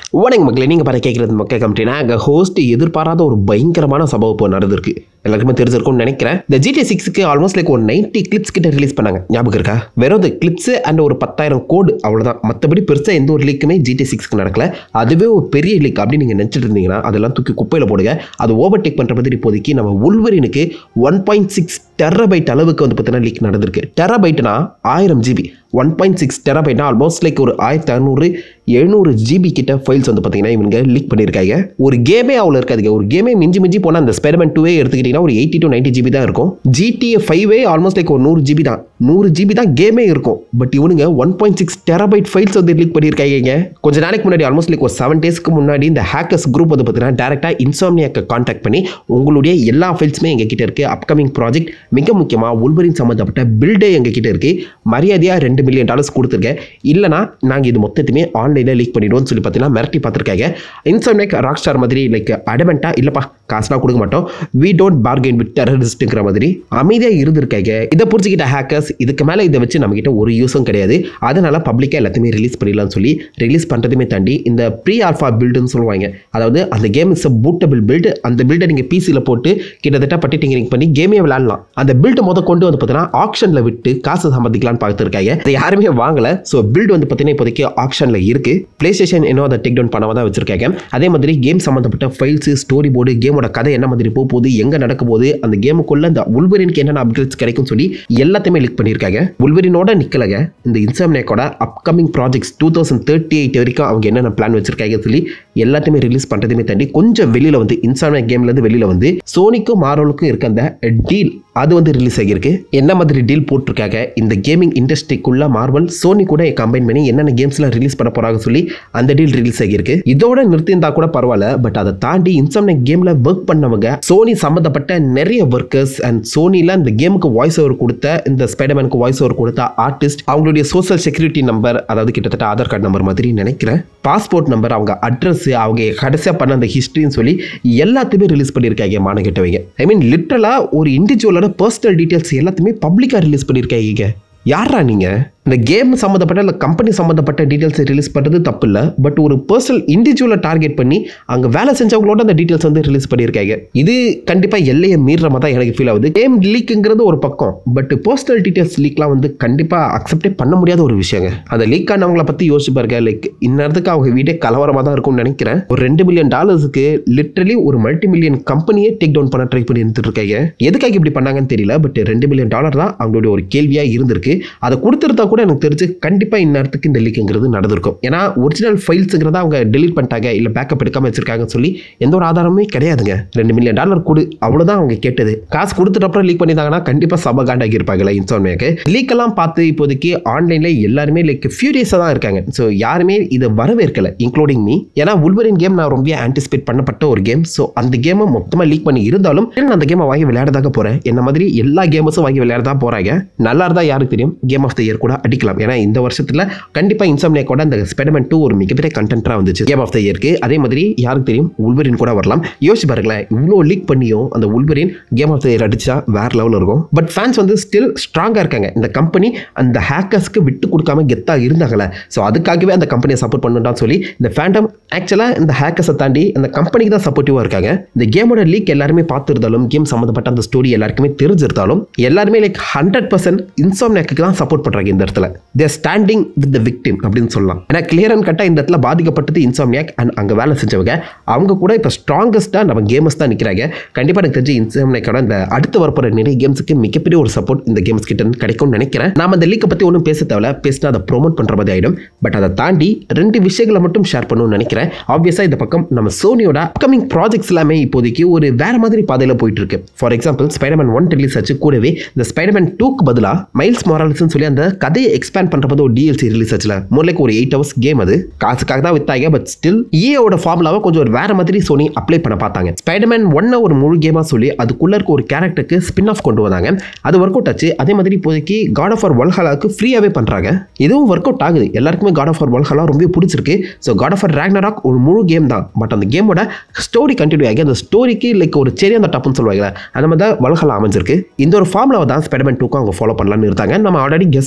வணக்கம் மக்களே நீங்கள் பார்த்து கேட்குறது மக்கள் கமிட்டினா அங்கே ஹோஸ்ட் எதிர்பாராத ஒரு பயங்கரமான சம்பவம் இப்போ நடந்திருக்கு எல்லாருக்குமே தெரிஞ்சிருக்கும்னு நினைக்கிறேன் இந்த ஜிடி சிக்ஸுக்கு ஆல்மோஸ்ட் லைக் ஒரு நைன்ட்டி கிளிப்ஸ் கிட்ட ரிலீஸ் பண்ணாங்க ஞாபகம் இருக்கா வெறும் இந்த கிளிப்ஸ் அண்ட் ஒரு பத்தாயிரம் கோடு அவ்வளோதான் மற்றபடி பெருசாக எந்த ஒரு லீக்குமே ஜிடி சிக்ஸ்க்கு நடக்கல அதுவே ஒரு பெரிய லீக் அப்படின்னு நீங்கள் நினச்சிட்டு இருந்தீங்கன்னா அதெல்லாம் தூக்கி குப்பையில் போடுங்க அது ஓவர்டேக் பண்ணுற மாதிரி இப்போதைக்கு நம்ம உள்வரினுக்கு ஒன் பாயிண்ட் சிக்ஸ் டெரபைட் அளவுக்கு வந்து பார்த்தீங்கன்னா லீக் நடந்திருக்கு டெரபைட்னா ஆயிரம் ஜிபி ஒன் பாயிண்ட் சிக்ஸ் டெராபைட்னா ஆல்மோஸ்ட் லைக் ஒரு ஆயிரத்தி அறநூறு எழுநூறு ஜிபி கிட்ட ஃபைல்ஸ் வந்து பார்த்தீங்கன்னா இவங்க லீக் பண்ணியிருக்காங்க ஒரு கேமே அவ்வளோ இருக்காதுங்க ஒரு கேமே மிஞ்சி மிஞ்சி போனால் அந்த ஸ்பெரமெண்ட் டூவே எடுத்துக்கிட்டிங்கன்னா ஒரு எயிட்டி டு நைன்ட்டி ஜிபி தான் இருக்கும் ஜிடிஏ ஃபைவே ஆல்மோஸ்ட் லைக் ஒரு நூறு ஜிபி தான் நூறு ஜிபி தான் கேமே இருக்கும் பட் இவனுங்க one point six terabyte files வந்து லீக் பண்ணியிருக்காங்க கொஞ்ச நாளைக்கு முன்னாடி ஆல்மோஸ்ட் லைக் ஒரு செவன் டேஸ்க்கு முன்னாடி இந்த ஹேக்கர்ஸ் குரூப் வந்து பார்த்தீங்கன்னா டேரெக்டாக இன்சாம்னியாக்கு காண்டாக்ட் பண்ணி உங்களுடைய எல்லா ஃபைல்ஸுமே எங்கள் கிட்ட இருக்குது அப்கமிங் ப்ராஜெக்ட் மிக முக்கியமாக உள்வரின் சம்மந்தப்பட்ட பில்டே எங்கள் கிட்ட இருக்குது மரியாதையாக ரெண்டு மில்லியன் டாலர்ஸ் கொடுத்துருக்கேன் இல்லைனா நாங்கள் இது மொத்தத்தையுமே ஆன்லைனில் லீக் பண்ணிடுவோம்னு சொல்லி பார்த்தீங்கன்னா மிரட்டி பார்த்துருக்காங்க இன்சம்னேக் ராக் ஸ்டார் மாதிரி லைக் அடமெண்ட்டாக இல்லைப்பா காசுலாம் கொடுக்க மாட்டோம் வி டோன்ட் பார்கெயின் வித் டெரரிஸ்ட்டுங்கிற மாதிரி அமைதியாக இருந்திருக்காங்க இதை புரிஞ்சுக்கிட்ட ஹேக்கர்ஸ் இதுக்கு மேலே இதை வச்சு நம்மக்கிட்ட ஒரு யூஸும் கிடையாது அதனால பப்ளிக்காக எல்லாத்தையுமே ரிலீஸ் பண்ணிடலாம்னு சொல்லி ரிலீஸ் பண்ணுறதுமே தாண்டி இந்த ப்ரீ ஆல்ஃபா பில்டுன்னு சொல்லுவாங்க அதாவது அந்த கேம் இஸ் பூட்டபிள் பில்டு அந்த பில்டை நீங்கள் பிசியில் போட்டு கிட்டத்தட்ட பட்டி டிங்கரிங் பண்ணி கேமே விளாடலாம் அந்த பில்டு முத கொண்டு வந்து பார்த்தீங்கன்னா ஆக்ஷனில் விட்டு காசு சம்பாதிக்கலாம்னு பார்த்துருக்காங்க அதை யாருமே வாங்கலை ஸோ பில்டு வந்து பார்த்தீங்கன்னா இப்போதைக்கு ஆக்ஷனில் இருக்குது ப்ளே ஸ்டேஷன் இன்னும் அதை டேக் டவுன் பண்ணாம தான் வச்சிருக்காங்க அதே மாதிரி கேம் சம்மந்தப்பட்ட ஃபைல்ஸு ஸ்டோரி போர்டு கேமோட கதை என்ன மாதிரி போக போகுது எங்கே நடக்க போகுது அந்த கேமுக்குள்ள இந்த உள்வரினுக்கு என்னென்ன அப்டேட்ஸ் கிடைக்கும் சொல்லி எல்லாத்தையுமே லிக் பண்ணியிருக்காங்க உள்வரினோட நிற்கலங்க இந்த இன்சாம்னேக்கோட upcoming projects two thousand thirty eight வரைக்கும் அவங்க என்னென்ன பிளான் வச்சிருக்காங்க சொல்லி எல்லாத்தையுமே ரிலீஸ் பண்ணுறதுமே தாண்டி கொஞ்சம் வெளியில் வந்து இன்சாம்னேக் கேம்லேருந்து வெளியில் வந்து சோனிக்கும் மாரோலுக்கும் இருக்க அந்த டீல் அது வந்து ரிலீஸ் ஆகியிருக்கு என்ன மாதிரி டீல் போட்டிருக்காங்க இந்த கேமிங் இண்டஸ்ட்ரிக்குள்ள மார்வல் சோனி கூட கம்பைன் பண்ணி என்னென்ன கேம்ஸ்லாம் ரிலீஸ் பண்ண போறாங்க சொல்லி அந்த டீல் ரிலீஸ் ஆகியிருக்கு இதோட நிறுத்தியிருந்தா கூட பரவாயில்ல பட் அதை தாண்டி இன்சம்னெக் கேம்ல ஒர்க் பண்ணவங்க சோனி சம்மந்தப்பட்ட நிறைய ஒர்க்கர்ஸ் அண்ட் சோனில இந்த கேமுக்கு வாய்ஸ் ஓவர் கொடுத்த இந்த ஸ்பைடர்மேனுக்கு வாய்ஸ் ஓவர் கொடுத்த ஆர்டிஸ்ட் அவங்களுடைய சோஷியல் செக்யூரிட்டி நம்பர் அதாவது கிட்டத்தட்ட ஆதார் கார்டு நம்பர் மாதிரி நினைக்கிறேன் பாஸ்போர்ட் நம்பர் அவங்க அட்ரஸ் அவங்க கடைசியாக பண்ண அந்த ஹிஸ்ட்ரின்னு சொல்லி எல்லாத்தையுமே ரிலீஸ் பண்ணியிருக்காங்க மானகிட்டவங்க ஐ மீன் லிட்டரலாக ஒரு இண்டிவிஜுவலோட பர்சனல் டீட்டெயில்ஸ் எல்லாத்தையுமே பப்ளிக்காக ரிலீஸ் பண்ணியிருக்காங்க யாரா நீங்கள் இந்த கேம் சம்மந்தப்பட்ட இல்லை கம்பெனி சம்மந்தப்பட்ட டீட்டெயில்ஸை ரிலீஸ் பண்ணுறது தப்பு இல்லை பட் ஒரு பர்சனல் இண்டிவிஜுவலை டார்கெட் பண்ணி அங்கே வேலை செஞ்சவங்களோட அந்த டீட்டெயில்ஸ் வந்து ரிலீஸ் பண்ணியிருக்காங்க இது கண்டிப்பாக எல்லையை மீறுற மாதிரி தான் எனக்கு ஃபீல் ஆகுது கேம் லீக்குங்கிறது ஒரு பக்கம் பட் பர்சனல் டீட்டெயில்ஸ் லீக்லாம் வந்து கண்டிப்பாக அக்செப்டே பண்ண முடியாத ஒரு விஷயங்க அந்த லீக் ஆனவங்கள பற்றி யோசிச்சு பாருங்க லைக் இந்நேரத்துக்கு அவங்க வீடே கலவரமாக தான் இருக்கும்னு நினைக்கிறேன் ஒரு ரெண்டு மில்லியன் டாலர்ஸுக்கு லிட்ரலி ஒரு மல்டி மில்லியன் கம்பெனியே டேக் டவுன் பண்ண ட்ரை பண்ணி இருந்துட்டு இருக்காங்க எதுக்காக இப்படி பண்ணாங்கன்னு தெரியல பட் ரெண்டு மில்லியன் டாலர் தான் அவங்களுடைய ஒரு கேள்வியாக இருந்திருக்கு அதை கொடுத்துருந்தா கூட எனக்கு தெரிஞ்சு கண்டிப்பாக இந்நேரத்துக்கு இந்த லீக்குங்கிறது நடந்திருக்கும் ஏன்னா ஒரிஜினல் ஃபைல்ஸுங்கிறத அவங்க டெலீட் பண்ணிட்டாங்க இல்லை பேக்கப் எடுக்காம வச்சிருக்காங்கன்னு சொல்லி எந்த ஒரு ஆதாரமே கிடையாதுங்க ரெண்டு மில்லியன் டாலர் கொடு அவ்வளோதான் அவங்க கேட்டது காசு கொடுத்துட்டு அப்புறம் லீக் பண்ணியிருந்தாங்கன்னா கண்டிப்பாக சப காண்டாகி இருப்பாங்கல்ல இன்ஸ்டால்மேக்கு லீக்கெல்லாம் பார்த்து இப்போதைக்கு ஆன்லைனில் எல்லாருமே லைக் ஃபியூரியஸாக தான் இருக்காங்க ஸோ யாருமே இதை வரவேற்கல இன்க்ளூடிங் மீ ஏன்னா உள்வரின் கேம் நான் ரொம்ப ஆன்டிசிபேட் பண்ணப்பட்ட ஒரு கேம் ஸோ அந்த கேமை மொத்தமாக லீக் பண்ணி இருந்தாலும் நான் அந்த கேமை வாங்கி விளையாடதாக போகிறேன் என்ன மாதிரி எல்லா கேமஸும் வாங்கி விளையாட தான் போகிறாங்க நல்லா இருந்தால் யாருக்கு தெரியும் கேம் ஆஃப் த இயர் கூட அடிக்கலாம் ஏன்னா இந்த வருஷத்தில் கண்டிப்பாக இன்சம்னியாக்கோட அந்த ஸ்பெடமெண்ட் டூ ஒரு மிகப்பெரிய கண்டென்ட்டாக வந்துச்சு கேம் ஆஃப் த இயருக்கு அதே மாதிரி யாருக்கு தெரியும் உள்வரின் கூட வரலாம் யோசிச்சு பாருங்களேன் இவ்வளோ லீக் பண்ணியும் அந்த Wolverine game of the year அடிச்சா வேற லெவலில் இருக்கும் பட் ஃபேன்ஸ் வந்து ஸ்டில் ஸ்ட்ராங்காக இருக்காங்க இந்த கம்பெனி அந்த ஹேக்கர்ஸ்க்கு விட்டு கொடுக்காம கெத்தாக இருந்தாங்களே ஸோ அதுக்காகவே அந்த கம்பெனியை சப்போர்ட் பண்ணுட்டான்னு சொல்லி இந்த ஃபேண்டம் ஆக்சுவலாக இந்த ஹேக்கர்ஸை தாண்டி அந்த கம்பெனிக்கு தான் சப்போர்ட்டிவாக இருக்காங்க இந்த கேமோட லீக் எல்லாருமே பார்த்துருந்தாலும் கேம் சம்மந்தப்பட்ட அந்த ஸ்டோரி எல்லாருக்குமே தெரிஞ்சிருந்தாலும் எல்லாருமே லைக் ஹண்ட்ரட் பர்சன்ட் இன்சாம்னியாக்கு தான் சப்போர்ட் பண்ணுறாங்க இந்த இடத்துல they're standing with the victim அப்படின்னு சொல்லலாம் ஏன்னா கிளியர் அண்ட் கட்டாக இந்த இடத்துல பாதிக்கப்பட்டது இன்சாம்னியாக் அண்ட் அங்கே வேலை செஞ்சவங்க அவங்க கூட இப்போ ஸ்ட்ராங்கஸ்ட்டாக நம்ம கேமர்ஸ் தான் நிற்கிறாங்க கண்டிப்பாக எனக்கு தெரிஞ்சு இன்சாம்னியாக்கோட இந்த அடுத்து வரப்போகிற நிறைய கேம்ஸுக்கு மிகப்பெரிய ஒரு சப்போர்ட் இந்த கேம்ஸ் கிட்ட இருந்து கிடைக்கும்னு நினைக்கிறேன் நாம அந்த லீக்கை பற்றி ஒன்றும் பேச தேவையில்ல பேசினா அதை ப்ரோமோட் பண்ணுற மாதிரி ஆகிடும் பட் அதை தாண்டி ரெண்டு விஷயங்களை மட்டும் ஷேர் பண்ணணும்னு நினைக்கிறேன் ஆப்வியஸாக இந்த பக்கம் நம்ம சோனியோட அப்கமிங் ப்ராஜெக்ட்ஸ் எல்லாமே இப்போதைக்கு ஒரு வேற மாதிரி பாதையில் போயிட்டு இருக்கு for example Spiderman one release ஆச்சு கூடவே இந்த ஸ்பைடர்மேன் டூக்கு பதிலாக மைல்ஸ் மாரல்ஸ்னு சொல்லி அந்த கதையை எக்ஸ்பேண்ட் பண்ணுறப்போ ஒரு டிஎல்சி ரிலீஸ் ஆச்சுல மோர் லைக் ஒரு எயிட் ஹவர்ஸ் கேம் அது காசுக்காக தான் வித்தாங்க பட் ஸ்டில் ஈயோட ஃபார்முலாவை கொஞ்சம் ஒரு வேற மாதிரி சோனி அப்ளை பண்ண பார்த்தாங்க ஸ்பைடர்மேன் ஒன்னை ஒரு முழு கேமாக சொல்லி அதுக்குள்ள இருக்க ஒரு கேரக்டருக்கு ஸ்பின் ஆஃப் கொண்டு வந்தாங்க அது ஒர்க் அவுட் ஆச்சு அதே மாதிரி இப்போதைக்கு காட் ஆஃப் ஆர் வல்ஹலாக்கு ஃப்ரீயாகவே பண்ணுறாங்க இதுவும் ஒர்க் அவுட் ஆகுது எல்லாருக்குமே காட் ஆஃப் ஆர் வல்ஹலா ரொம்ப பிடிச்சிருக்கு so God of war Ragnarok ஒரு முழு கேம் தான் பட் அந்த கேமோட ஸ்டோரி கண்டினியூ ஆகி அந்த ஸ்டோரிக்கு லைக் ஒரு செரி அந்த டப்புன்னு சொல்லுவாங்க அந்த மாதிரி தான் வல்ஹலா அமைஞ்சிருக்கு இந்த ஒரு ஃபார்முலாவை தான் ஸ்பைடர்மேன் டூக்கும் அவங்க ஃபாலோ பண்ணலாம்னு இருந்தாங்க நம்ம ஆல்ரெடி கெஸ் பண்ணது தான்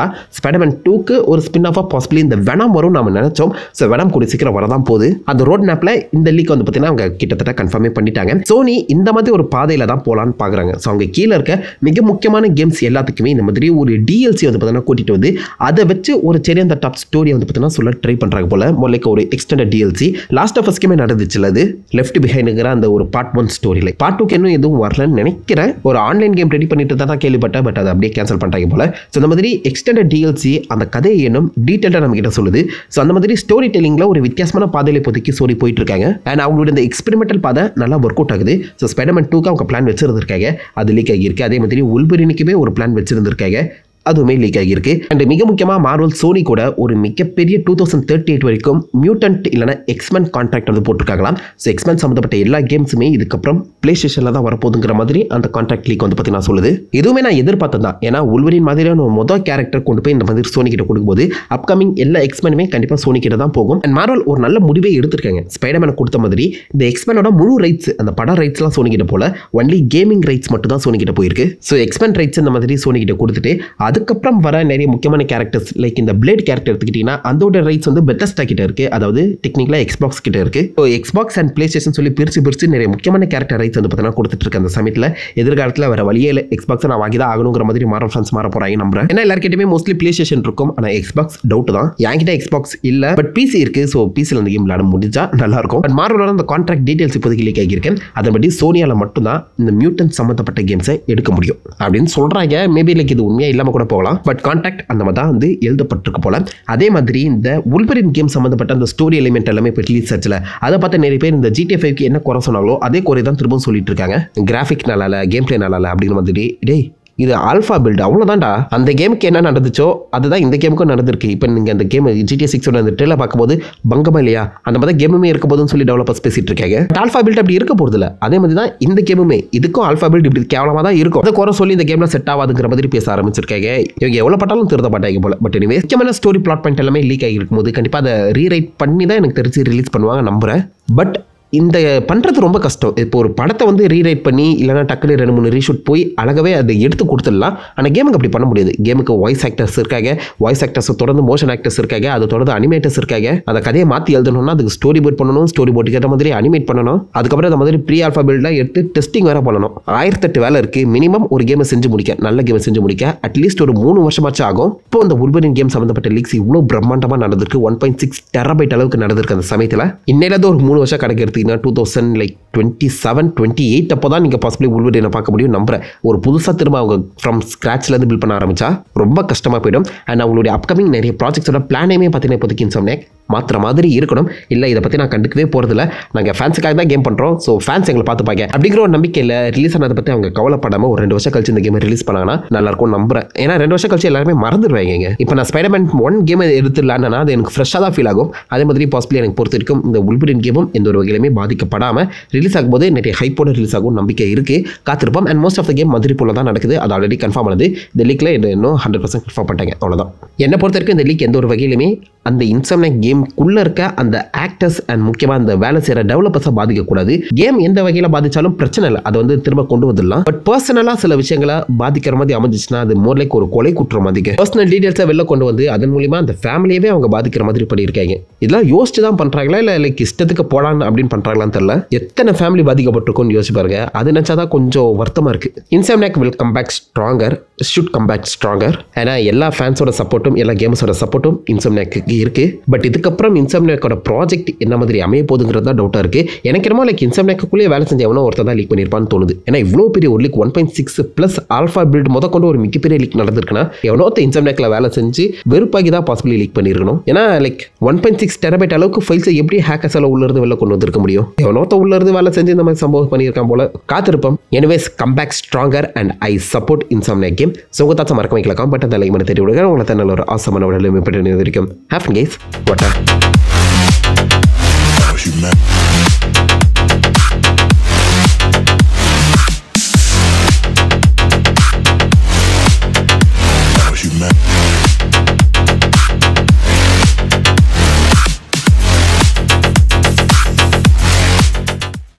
இருக்கலாம் ஸ்பைடர்மேன் டூக்கு ஒரு ஸ்பின் ஆஃபாக பாசிபிளி இந்த வெனம் வரும் நம்ம நினைச்சோம் ஸோ வெனம் கூடி சீக்கிரம் வரதான் போகுது அந்த ரோட் மேப்பில் இந்த லீக் வந்து பார்த்தீங்கன்னா அவங்க கிட்டத்தட்ட கன்ஃபார்மே பண்ணிட்டாங்க சோனி இந்த மாதிரி ஒரு பாதையில் தான் போகலான்னு பார்க்குறாங்க ஸோ அவங்க கீழே இருக்க மிக முக்கியமான கேம்ஸ் எல்லாத்துக்குமே இந்த மாதிரி ஒரு டிஎல்சி வந்து பார்த்தீங்கன்னா கூட்டிகிட்டு வந்து அதை வச்சு ஒரு சரி அந்த டாப் ஸ்டோரியை வந்து பார்த்தீங்கன்னா சொல்ல ட்ரை பண்ணுறாங்க போல முதல்ல ஒரு எக்ஸ்டெண்டட் டிஎல்சி லாஸ்ட் ஆஃப் ஃபஸ்ட்டுமே நடந்துச்சுல அது லெஃப்ட் பிஹைண்டுங்கிற அந்த ஒரு part one story like part டூக்கு இன்னும் எதுவும் வரலன்னு நினைக்கிறேன் ஒரு ஆன்லைன் கேம் ரெடி பண்ணிட்டு தான் தான் கேள்விப்பட்டேன் பட் அதை அப்படியே கேன்சல் பண்ணிட்டாங்க போல ஸோ இந்த மாதிரி எக்ஸ்டெண்டட் டிஎல்சி அந்த கதையை இன்னும் டீட்டெயிலாக நம்ம கிட்ட சொல்லுது ஸோ அந்த மாதிரி ஸ்டோரி டெல்லிங்கில் ஒரு வித்தியாசமான பாதையில் இப்போதைக்கு ஸ்டோரி போயிட்டு இருக்காங்க அண்ட் அவங்களோட இந்த எக்ஸ்பெரிமெண்டல் பாதை நல்லா ஒர்க் அவுட் ஆகுது ஸோ ஸ்பைடர்மேன் டூக்கு அவங்க பிளான் வச்சிருந்திருக்காங்க அது லீக் ஆகியிருக்கு அதே மாதிரி உள்பெரினிக்குமே ஒரு பிளான் வச்சிருந்திருக்காங்க அதுவுமே லீக் ஆகியிருக்கு அண்ட் மிக முக்கியமாக மார்வல் சோனி கூட ஒரு மிகப்பெரிய டூ தௌசண்ட் தேர்ட்டி எயிட் வரைக்கும் மியூட்டன்ட் இல்லைனா எக்ஸ்மென் கான்ட்ராக்ட் வந்து போட்டிருக்காங்களாம் ஸோ எக்ஸ்மென் சம்மந்தப்பட்ட எல்லா கேம்ஸுமே இதுக்கப்புறம் பிளே ஸ்டேஷனில் தான் வரப்போகுதுங்கிற மாதிரி அந்த கான்ட்ராக்ட் லீக் வந்து பார்த்தீங்கன்னா சொல்லுது இதுவுமே நான் எதிர்பார்த்தது தான் ஏன்னா உள்வரின் மாதிரியான ஒரு மொதல் கேரக்டர் கொண்டு போய் இந்த மாதிரி சோனி கிட்ட கொடுக்கும்போது அப்கமிங் எல்லா எக்ஸ்மெனுமே கண்டிப்பாக சோனி கிட்ட தான் போகும் அண்ட் மார்வல் ஒரு நல்ல முடிவே எடுத்திருக்காங்க ஸ்பைடர்மேனை கொடுத்த மாதிரி இந்த எக்ஸ்மெனோட முழு ரைட்ஸ் அந்த பட ரைட்ஸ்லாம் சோனி கிட்ட போல ஒன்லி கேமிங் ரைட்ஸ் மட்டும் தான் சோனி கிட்ட போயிருக்கு ஸோ எக்ஸ்மென் ரைட்ஸ் இந்த மாதிரி சோனி கிட்ட கொடுத்துட்டு அதுக்கப்புறம் வர நிறைய முக்கியமான கேரக்டர்ஸ் லைக் இந்த பிளேட் கேரக்டர் எடுத்துக்கிட்டிங்கன்னா அதோட ரைட்ஸ் வந்து பெட்டஸ்டா கிட்ட இருக்கு அதாவது டெக்னிக்கலாக எக்ஸ்பாக்ஸ் கிட்ட இருக்கு so Xbox and PlayStation சொல்லி பிரிச்சு பிரிச்சு நிறைய முக்கியமான கேரக்டர் ரைட்ஸ் வந்து பார்த்தீங்கன்னா கொடுத்துட்டு இருக்கு அந்த சமயத்தில் எதிர்காலத்தில் வர வழியே இல்லை எக்ஸ்பாக்ஸ் நான் வாங்கி தான் ஆகணுங்கிற மாதிரி மாற ஃப்ரெண்ட்ஸ் மாற போறாங்க நம்புறேன் ஏன்னா எல்லாருக்கிட்டயுமே மோஸ்ட்லி பிளே ஸ்டேஷன் இருக்கும் ஆனால் எக்ஸ்பாக்ஸ் டவுட் தான் என்கிட்ட எக்ஸ்பாக்ஸ் இல்லை பட் பிசி இருக்கு ஸோ பிசியில் அந்த கேம் விளையாட முடிஞ்சா நல்லா இருக்கும் பட் மார்வலோட அந்த கான்ட்ராக்ட் டீடைல்ஸ் இப்போதைக்கு லீக் ஆகியிருக்கேன் அதன்படி சோனியால மட்டும்தான் இந்த மியூட்டன் சம்மந்தப்பட்ட கேம்ஸை எடுக்க முடியும் அப்படின்னு சொல்றாங்க மேபி லைக் இது உண்மையா இல்லாம கூட போகலாம் பட் கான்ட்ராக்ட் அந்த மாதிரி தான் வந்து எழுதப்பட்டிருக்கு போல அதே மாதிரி இந்த உள்பரின் கேம் சம்மந்தப்பட்ட அந்த ஸ்டோரி எலிமெண்ட் எல்லாமே இப்போ ரிலீஸ் ஆச்சுல அதை பார்த்து நிறைய பேர் இந்த ஜிடிஎஃப் ஃபைவ்க்கு என்ன குறை சொன்னாங்களோ அதே குறை தான் திரும்பவும் சொல்லிட்டு இருக்காங்க கிராஃபிக் நல்லா இல்லை கேம் பிளே நல்லா இல்லை அப்படிங்கிற மாதிரி டேய் இது ஆல்ஃபா பில்டு அவ்வளோதான்டா அந்த கேமுக்கு என்ன நடந்துச்சோ அதுதான் இந்த கேமுக்கும் நடந்திருக்கு இப்போ நீங்கள் அந்த கேம் ஜிடிஏ சிக்ஸோட அந்த ட்ரெயிலர் பார்க்கும்போது பங்கமா இல்லையா அந்த மாதிரி கேமுமே இருக்க போதுன்னு சொல்லி டெவலப்பர்ஸ் பேசிட்டு இருக்காங்க பட் ஆல்ஃபா பில்ட் அப்படி இருக்க போகிறது இல்லை அதே மாதிரி தான் இந்த கேமுமே இதுக்கும் ஆல்ஃபா பில்ட் இப்படி கேவலமாக தான் இருக்கும் அதை குறை சொல்லி இந்த கேமில் செட் ஆகாதுங்கிற மாதிரி பேச ஆரம்பிச்சிருக்காங்க இவங்க எவ்வளோ பட்டாலும் திருத்த மாட்டாங்க போல பட் இனிமே முக்கியமான ஸ்டோரி பிளாட் பாயிண்ட் எல்லாமே லீக் ஆகிருக்கும் போது கண்டிப்பாக அதை ரீரைட் பண்ணி தான் எனக்கு தெரிஞ்சு ரிலீஸ் பண்ணுவாங்க நம்புறேன் பட் இந்த பண்ணுறது ரொம்ப கஷ்டம் இப்போ ஒரு படத்தை வந்து ரீரைட் பண்ணி இல்லைனா டக்குனு ரெண்டு மூணு ரீஷூட் போய் அழகாவே அதை எடுத்து கொடுத்துடலாம் ஆனால் கேமுக்கு அப்படி பண்ண முடியாது கேமுக்கு வாய்ஸ் ஆக்டர்ஸ் இருக்காங்க வாய்ஸ் ஆக்டர்ஸ் தொடர்ந்து மோஷன் ஆக்டர்ஸ் இருக்காங்க அது தொடர்ந்து அனிமேட்டர்ஸ் இருக்காங்க அந்த கதையை மாற்றி எழுதணும்னா அதுக்கு ஸ்டோரி போர்ட் பண்ணணும் ஸ்டோரி போர்ட்டுக்கு ஏற்ற மாதிரி அனிமேட் பண்ணணும் அதுக்கப்புறம் அந்த மாதிரி ப்ரீ ஆல்ஃபா பில்டாக எடுத்து டெஸ்டிங் வேறு பண்ணணும் ஆயிரத்தெட்டு வேலை இருக்குது மினிமம் ஒரு கேமை செஞ்சு முடிக்க நல்ல கேமை செஞ்சு முடிக்க அட்லீஸ்ட் ஒரு மூணு வருஷமாச்சும் ஆகும் இப்போ இந்த உள்பரின் கேம் சம்மந்தப்பட்ட லீக்ஸ் இவ்வளோ பிரம்மாண்டமாக நடந்திருக்கு ஒன் பாயிண்ட் சிக்ஸ் டெராபைட் அளவுக்கு நடந்திருக்கு அந்த சமயத்தில் இன்னையிலேருந்து ஒரு மூணு வருஷம் கணக்கு எடுத்தீங்கன்னா two thousand like twenty seven twenty eight அப்போ தான் நீங்கள் பாசிபிளி உள்வெடியை பார்க்க முடியும் நம்புறேன் ஒரு புதுசாக திரும்ப அவங்க ஃப்ரம் ஸ்க்ராட்ச்லேருந்து பில்ட் பண்ண ஆரம்பிச்சா ரொம்ப கஷ்டமாக போயிடும் அண்ட் அவங்களுடைய அப்கமிங் நிறைய ப்ராஜெக்ட்ஸோட பிளானையுமே பார்த்தீங்கன்னா இப்போதைக்கு இன்சம்னேக் மாத்திர மாதிரி இருக்கணும் இல்லை இதை பற்றி நான் கண்டுக்கவே போகிறதில்ல நாங்கள் ஃபேன்ஸுக்காக தான் கேம் பண்ணுறோம் ஸோ ஃபேன்ஸ் எங்களை பார்த்து பார்க்க அப்படிங்கிற ஒரு நம்பிக்கையில் ரிலீஸ் ஆனதை பற்றி அவங்க கவலைப்படாமல் ஒரு ரெண்டு வருஷம் கழிச்சு இந்த கேமை ரிலீஸ் பண்ணாங்கன்னா நல்லா இருக்கும் நம்புறேன் ஏன்னா ரெண்டு வருஷம் கழிச்சு எல்லாருமே மறந்துடுவாங்க இப்போ நான் ஸ்பைடர்மேன் ஒன் கேமை எடுத்துடலான்னா அது எனக்கு ஃப்ரெஷ்ஷாக தான் ஃபீல் ஆகும் அதே மாதிரி பாசிபிளி எனக்கு பொறுத்த வரைக்கும் இந்த உள்பிரின் கேமும் எந்த ஒரு வகையிலுமே பாதிக்கப்படாமல் ரிலீஸ் ஆகும்போது நிறைய ஹைப்போட ரிலீஸ் ஆகும் நம்பிக்கை இருக்குது காத்திருப்போம் and most of the game Madurai போல தான் நடக்குது அது ஆல்ரெடி கன்ஃபார்ம் ஆனது இந்த லீக்கில் இது இன்னும் ஹண்ட்ரட் பர்சன்ட் கன்ஃபார்ம் பண்ணிட்டாங்க அவ்வளோதான் என்னை பொறுத்த வரைக்கும் இந்த லீக் எந்த ஒரு வகையிலுமே அந்த இன்சம்னேக் கேம்குள்ளே இருக்க அந்த ஆக்டர்ஸ் அண்ட் முக்கியமாக அந்த வேலை செய்கிற டெவலப்பர்ஸை பாதிக்கக்கூடாது கேம் எந்த வகையில் பாதிச்சாலும் பிரச்சனை இல்லை அதை வந்து திரும்ப கொண்டு வந்துடலாம் பட் பர்சனலாக சில விஷயங்களை பாதிக்கிற மாதிரி அமைஞ்சிச்சுன்னா அது மோர் லைக் ஒரு கொலை குற்றம் அதிக பர்சனல் டீடைல்ஸை வெளில கொண்டு வந்து அதன் மூலியமா அந்த ஃபேமிலியவே அவங்க பாதிக்கிற மாதிரி பண்ணியிருக்காங்க இதெல்லாம் யோசிச்சு தான் பண்ணுறாங்களா இல்லை லைக் இஷ்டத்துக்கு போடான்னு அப்படின்னு பண்ணுறாங்களான்னு தெரியல எத்தனை ஃபேமிலி பாதிக்கப்பட்டிருக்கும்னு யோசிச்சு பாருங்க அது நினச்சா தான் கொஞ்சம் வருத்தமாக இருக்குது Insomniac will come back stronger should come back stronger ஏன்னா எல்லா ஃபேன்ஸோட சப்போர்ட்டும் எல்லா கேமர்ஸோட சப்போர்ட்டும் இன்சம்னேக்கு இருக்கு பட் இதுக்கப்புறம் இன்சம்னேக்கோட ப்ராஜெக்ட் என்ன மாதிரி அமைய போகுதுங்கிறது தான் டவுட்டாக இருக்கு எனக்கு என்னமோ லைக் இன்சம்னேக்குள்ளேயே வேலை செஞ்ச எவனோ ஒருத்தர் தான் லீக் பண்ணியிருப்பான்னு தோணுது ஏன்னா இவ்வளோ பெரிய ஒரு leak one point six plus alpha build முத கொண்டு ஒரு மிகப்பெரிய லீக் நடந்திருக்குன்னா எவனோ ஒருத்த இன்சம்னேக்கில் வேலை செஞ்சு வெறுப்பாகி தான் பாசிபிளி லீக் பண்ணியிருக்கணும் ஏன்னா like one point six terabyte அளவுக்கு ஃபைல்ஸை எப்படி ஹேக்கர்ஸ் எல்லாம் உள்ள இருந்து வெளில கொண்டு வந்திருக்க முடியும் எவனோ ஒருத்த உள்ள இருந்து வேலை செஞ்சு இந்த மாதிரி சம்பவம் பண்ணியிருக்கான் போல காத்திருப்போம் anyways come back stronger and I support Insomniac game so உங்கள் தாச்சா மறக்க வைக்கலாம் பட் அந்த லைக் பண்ணி தெரிய விடுங்க உங்களை தான் நல்ல ஒரு ஆசமான உடல் மேம்பட்டு வரைக்கும் ஹேஃப் கேஸ் வாட்டா Cause you mad.